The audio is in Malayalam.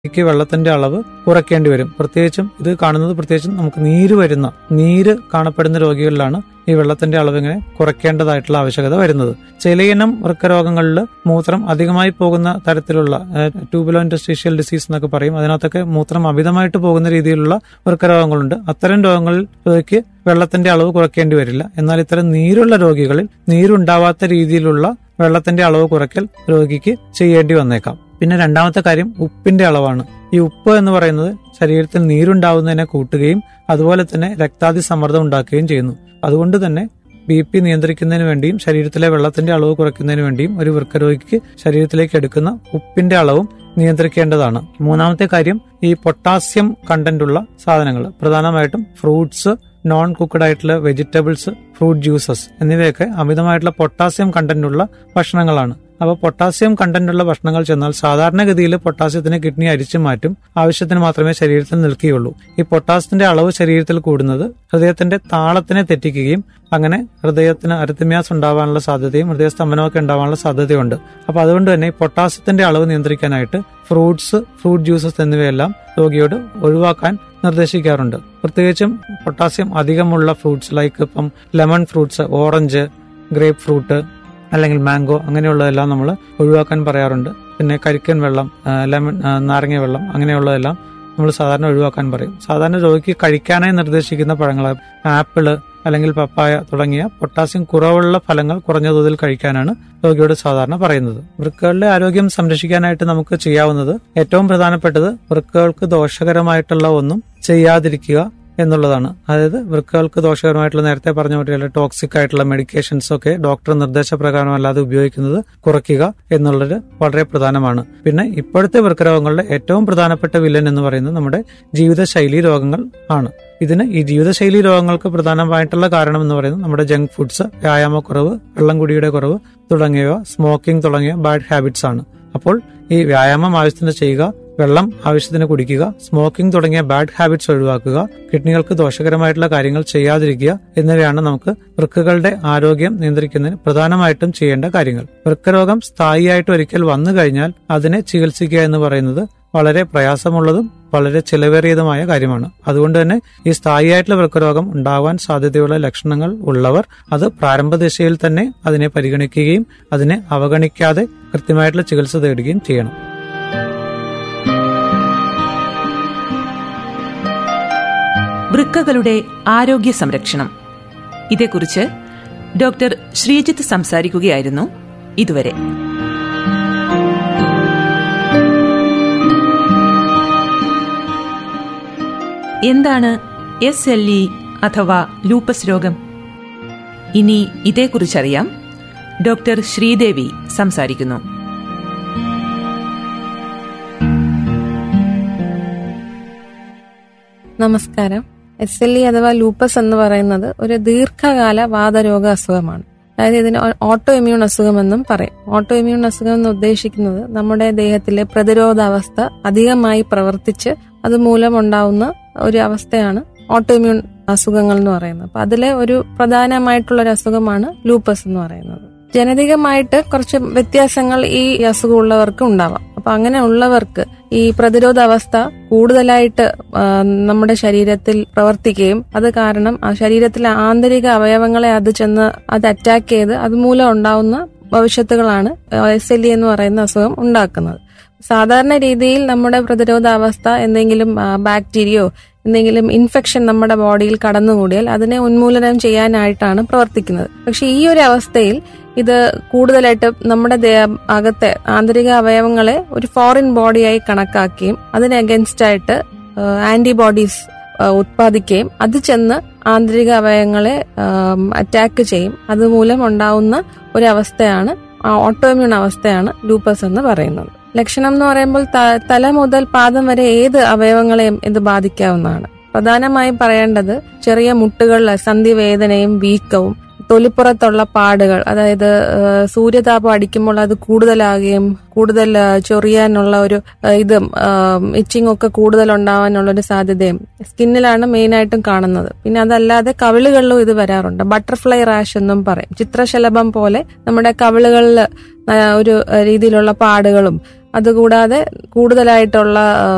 ക്ക് വെള്ളത്തിന്റെ അളവ് കുറയ്ക്കേണ്ടി വരും പ്രത്യേകിച്ചും ഇത് കാണുന്നത് പ്രത്യേകിച്ചും നമുക്ക് നീര് വരുന്ന നീര് കാണപ്പെടുന്ന രോഗികളിലാണ് ഈ വെള്ളത്തിന്റെ അളവ് ഇങ്ങനെ കുറയ്ക്കേണ്ടതായിട്ടുള്ള ആവശ്യകത വരുന്നത് ചിലയിനം വൃക്കരോഗങ്ങളിൽ മൂത്രം അധികമായി പോകുന്ന തരത്തിലുള്ള ട്യൂബുലോ ഇൻഡസ്ട്രീഷ്യൽ ഡിസീസ് എന്നൊക്കെ പറയും അതിനകത്തൊക്കെ മൂത്രം അമിതമായിട്ട് പോകുന്ന രീതിയിലുള്ള വൃക്കരോഗങ്ങളുണ്ട് അത്തരം രോഗങ്ങളിൽ രോഗിക്ക് വെള്ളത്തിന്റെ അളവ് കുറയ്ക്കേണ്ടി വരില്ല എന്നാൽ ഇത്തരം നീരുള്ള രോഗികളിൽ നീരുണ്ടാവാത്ത രീതിയിലുള്ള വെള്ളത്തിന്റെ അളവ് കുറയ്ക്കൽ രോഗിക്ക് ചെയ്യേണ്ടി വന്നേക്കാം പിന്നെ രണ്ടാമത്തെ കാര്യം ഉപ്പിന്റെ അളവാണ് ഈ ഉപ്പ് എന്ന് പറയുന്നത് ശരീരത്തിൽ നീരുണ്ടാവുന്നതിനെ കൂട്ടുകയും അതുപോലെ തന്നെ രക്താതി സമ്മർദ്ദം ഉണ്ടാക്കുകയും ചെയ്യുന്നു അതുകൊണ്ട് തന്നെ ബി പി നിയന്ത്രിക്കുന്നതിന് വേണ്ടിയും ശരീരത്തിലെ വെള്ളത്തിന്റെ അളവ് കുറയ്ക്കുന്നതിന് വേണ്ടിയും ഒരു വൃക്കരോഗിക്ക് ശരീരത്തിലേക്ക് എടുക്കുന്ന ഉപ്പിന്റെ അളവും നിയന്ത്രിക്കേണ്ടതാണ് മൂന്നാമത്തെ കാര്യം ഈ പൊട്ടാസ്യം കണ്ടന്റ് ഉള്ള സാധനങ്ങൾ പ്രധാനമായിട്ടും ഫ്രൂട്ട്സ് നോൺ കുക്ക്ഡ് ആയിട്ടുള്ള വെജിറ്റബിൾസ് ഫ്രൂട്ട് ജ്യൂസസ് എന്നിവയൊക്കെ അമിതമായിട്ടുള്ള പൊട്ടാസ്യം കണ്ടന്റ് ഉള്ള ഭക്ഷണങ്ങളാണ് അപ്പോൾ പൊട്ടാസ്യം കണ്ടന്റ് ഉള്ള ഭക്ഷണങ്ങൾ ചെന്നാൽ സാധാരണഗതിയിൽ പൊട്ടാസ്യത്തിന് കിഡ്നി അരിച്ചു മാറ്റും ആവശ്യത്തിന് മാത്രമേ ശരീരത്തിൽ നിൽക്കുകയുള്ളൂ ഈ പൊട്ടാസ്യത്തിന്റെ അളവ് ശരീരത്തിൽ കൂടുന്നത് ഹൃദയത്തിന്റെ താളത്തിനെ തെറ്റിക്കുകയും അങ്ങനെ ഹൃദയത്തിന് അരിത്തമ്യാസ് ഉണ്ടാവാനുള്ള സാധ്യതയും ഹൃദയസ്തംഭനമൊക്കെ ഉണ്ടാവാനുള്ള സാധ്യതയുണ്ട് അപ്പൊ അതുകൊണ്ട് തന്നെ ഈ പൊട്ടാസ്യത്തിന്റെ അളവ് നിയന്ത്രിക്കാനായിട്ട് ഫ്രൂട്ട്സ് ഫ്രൂട്ട് ജ്യൂസസ് എന്നിവയെല്ലാം രോഗിയോട് ഒഴിവാക്കാൻ നിർദ്ദേശിക്കാറുണ്ട് പ്രത്യേകിച്ചും പൊട്ടാസ്യം അധികമുള്ള ഫ്രൂട്ട്സ് ലൈക്ക് ഇപ്പം lemon fruits orange grapefruit അല്ലെങ്കിൽ മാംഗോ അങ്ങനെയുള്ളതെല്ലാം നമ്മൾ ഒഴിവാക്കാൻ പറയാറുണ്ട് പിന്നെ കരിക്കൻ വെള്ളം ആ, ലെമൺ ആ, നാരങ്ങ വെള്ളം അങ്ങനെയുള്ളതെല്ലാം നമ്മൾ സാധാരണ ഒഴിവാക്കാൻ പറയും സാധാരണ രോഗിക്ക് കഴിക്കാനായി നിർദ്ദേശിക്കുന്ന പഴങ്ങൾ ആപ്പിള് അല്ലെങ്കിൽ പപ്പായ തുടങ്ങിയ പൊട്ടാസ്യം കുറവുള്ള ഫലങ്ങൾ കുറഞ്ഞ തോതിൽ കഴിക്കാനാണ് രോഗിയോട് സാധാരണ പറയുന്നത് വൃക്കകളുടെ ആരോഗ്യം സംരക്ഷിക്കാനായിട്ട് നമുക്ക് ചെയ്യാവുന്നത് ഏറ്റവും പ്രധാനപ്പെട്ടത് വൃക്കകൾക്ക് ദോഷകരമായിട്ടുള്ള ഒന്നും ചെയ്യാതിരിക്കുക എന്നുള്ളതാണ് അതായത് വൃക്കകൾക്ക് ദോഷകരമായിട്ടുള്ള നേരത്തെ പറഞ്ഞ പോലെയുള്ള ടോക്സിക് ആയിട്ടുള്ള മെഡിക്കേഷൻസ് ഒക്കെ ഡോക്ടർ നിർദ്ദേശപ്രകാരം അല്ലാതെ ഉപയോഗിക്കുന്നത് കുറയ്ക്കുക എന്നുള്ളത് വളരെ പ്രധാനമാണ് പിന്നെ ഇപ്പോഴത്തെ വൃക്കരോഗങ്ങളുടെ ഏറ്റവും പ്രധാനപ്പെട്ട വില്ലൻ എന്ന് പറയുന്നത് നമ്മുടെ ജീവിതശൈലി രോഗങ്ങൾ ആണ് ഇതിന് ഈ ജീവിതശൈലി രോഗങ്ങൾക്ക് പ്രധാനമായിട്ടുള്ള കാരണം എന്ന് പറയുന്നത് നമ്മുടെ ജങ്ക് ഫുഡ്സ് വ്യായാമക്കുറവ് വെള്ളം കുടിയുടെ കുറവ് തുടങ്ങിയവ സ്മോക്കിംഗ് തുടങ്ങിയ ബാഡ് ഹാബിറ്റ്സ് ആണ് അപ്പോൾ ഈ വ്യായാമം ആവശ്യത്തിന് ചെയ്യുക വെള്ളം ആവശ്യത്തിന് കുടിക്കുക സ്മോക്കിംഗ് തുടങ്ങിയ ബാഡ് ഹാബിറ്റ്സ് ഒഴിവാക്കുക കിഡ്നികൾക്ക് ദോഷകരമായിട്ടുള്ള കാര്യങ്ങൾ ചെയ്യാതിരിക്കുക എന്നിവയാണ് നമുക്ക് വൃക്കകളുടെ ആരോഗ്യം നിയന്ത്രിക്കുന്നതിന് പ്രധാനമായിട്ടും ചെയ്യേണ്ട കാര്യങ്ങൾ വൃക്കരോഗം സ്ഥായിയായിട്ട് ഒരിക്കൽ വന്നു കഴിഞ്ഞാൽ അതിനെ ചികിത്സിക്കുക എന്ന് പറയുന്നത് വളരെ പ്രയാസമുള്ളതും വളരെ ചിലവേറിയതുമായ കാര്യമാണ് അതുകൊണ്ട് തന്നെ ഈ സ്ഥായിയായിട്ടുള്ള വൃക്കരോഗം ഉണ്ടാവാൻ സാധ്യതയുള്ള ലക്ഷണങ്ങൾ ഉള്ളവർ അത് പ്രാരംഭ ദശയിൽ തന്നെ അതിനെ പരിഗണിക്കുകയും അതിനെ അവഗണിക്കാതെ കൃത്യമായിട്ടുള്ള ചികിത്സ തേടുകയും ചെയ്യണം വൃക്കകളുടെ ആരോഗ്യ സംരക്ഷണം ഇതേക്കുറിച്ച് ഡോക്ടർ ശ്രീജിത്ത് സംസാരിക്കുകയായിരുന്നു ഇതുവരെ എന്താണ് എസ് എൽ ഇ അഥവാ ലൂപ്പസ് രോഗം ഇനി ഇതേക്കുറിച്ചറിയാം ഡോക്ടർ ശ്രീദേവി സംസാരിക്കുന്നു നമസ്കാരം എസ് എൽ ഇ അഥവാ ലൂപ്പസ് എന്ന് പറയുന്നത് ഒരു ദീർഘകാല വാതരോഗ അസുഖമാണ് അതായത് ഇതിന് ഓട്ടോ ഇമ്മ്യൂൺ അസുഖമെന്നും പറയും ഓട്ടോ ഇമ്മ്യൂൺ അസുഖം എന്ന് ഉദ്ദേശിക്കുന്നത് നമ്മുടെ ദേഹത്തിലെ പ്രതിരോധാവസ്ഥ അധികമായി പ്രവർത്തിച്ച് അതുമൂലം ഉണ്ടാവുന്ന ഒരു അവസ്ഥയാണ് ഓട്ടോ ഇമ്മ്യൂൺ അസുഖങ്ങൾ എന്ന് പറയുന്നത് അപ്പൊ അതിലെ ഒരു പ്രധാനമായിട്ടുള്ള ഒരു അസുഖമാണ് ലൂപ്പസ് എന്ന് പറയുന്നത് ജനതികമായിട്ട് കുറച്ച് വ്യത്യാസങ്ങൾ ഈ അസുഖമുള്ളവർക്ക് ഉണ്ടാവാം അപ്പൊ അങ്ങനെ ഉള്ളവർക്ക് ഈ പ്രതിരോധ അവസ്ഥ കൂടുതലായിട്ട് ആ, നമ്മുടെ ശരീരത്തിൽ പ്രവർത്തിക്കുകയും അത് കാരണം ആ ശരീരത്തിലെ ആന്തരിക അവയവങ്ങളെ അത് ചെന്ന് അത് അറ്റാക്ക് ചെയ്ത് അതുമൂലം ഉണ്ടാവുന്ന ഭവിഷ്യത്തുകളാണ് എസ് എൽ ഇ എന്ന് പറയുന്ന അസുഖം ഉണ്ടാക്കുന്നത് സാധാരണ രീതിയിൽ നമ്മുടെ പ്രതിരോധാവസ്ഥ എന്തെങ്കിലും ആ, ബാക്ടീരിയയോ എന്തെങ്കിലും ഇൻഫെക്ഷൻ നമ്മുടെ ബോഡിയിൽ കടന്നുകൂടിയാൽ അതിനെ ഉന്മൂലനം ചെയ്യാനായിട്ടാണ് പ്രവർത്തിക്കുന്നത് പക്ഷെ ഈ ഒരു അവസ്ഥയിൽ ഇത് കൂടുതലായിട്ട് നമ്മുടെ ദേ- അകത്തെ ആന്തരിക അവയവങ്ങളെ ഒരു ഫോറിൻ ബോഡിയായി കണക്കാക്കുകയും അതിന് അഗൻസ്റ്റ് ആയിട്ട് ആന്റിബോഡീസ് ഉത്പാദിക്കുകയും അത് ചെന്ന് ആന്തരിക അവയവങ്ങളെ അറ്റാക്ക് ചെയ്യും അതുമൂലം ഉണ്ടാവുന്ന ഒരു അവസ്ഥയാണ് ഓട്ടോമ്യൂൺ അവസ്ഥയാണ് ലൂപ്പസ് എന്ന് പറയുന്നത് ലക്ഷണം എന്ന് പറയുമ്പോൾ ത- തല മുതൽ പാദം വരെ ഏത് അവയവങ്ങളെയും ഇത് ബാധിക്കാവുന്നതാണ് പ്രധാനമായും പറയേണ്ടത് ചെറിയ മുട്ടുകളിൽ സന്ധിവേദനയും വീക്കവും തൊലിപ്പുറത്തുള്ള പാടുകൾ അതായത് ആ, സൂര്യതാപം അടിക്കുമ്പോൾ അത് കൂടുതലാകുകയും കൂടുതൽ ആ, ചൊറിയാനുള്ള ഒരു ആ, ഇതും ഇച്ചിങ് ഒക്കെ കൂടുതൽ ഉണ്ടാവാനുള്ള ഒരു സാധ്യതയും സ്കിന്നിലാണ് മെയിൻ ആയിട്ടും കാണുന്നത് പിന്നെ അതല്ലാതെ കവിളുകളിലും ഇത് വരാറുണ്ട് ബട്ടർഫ്ലൈ റാഷ് എന്നും പറയും ചിത്രശലഭം പോലെ നമ്മുടെ കവിളുകളിൽ ഒരു രീതിയിലുള്ള പാടുകളും അതുകൂടാതെ കൂടുതലായിട്ടുള്ള ആ,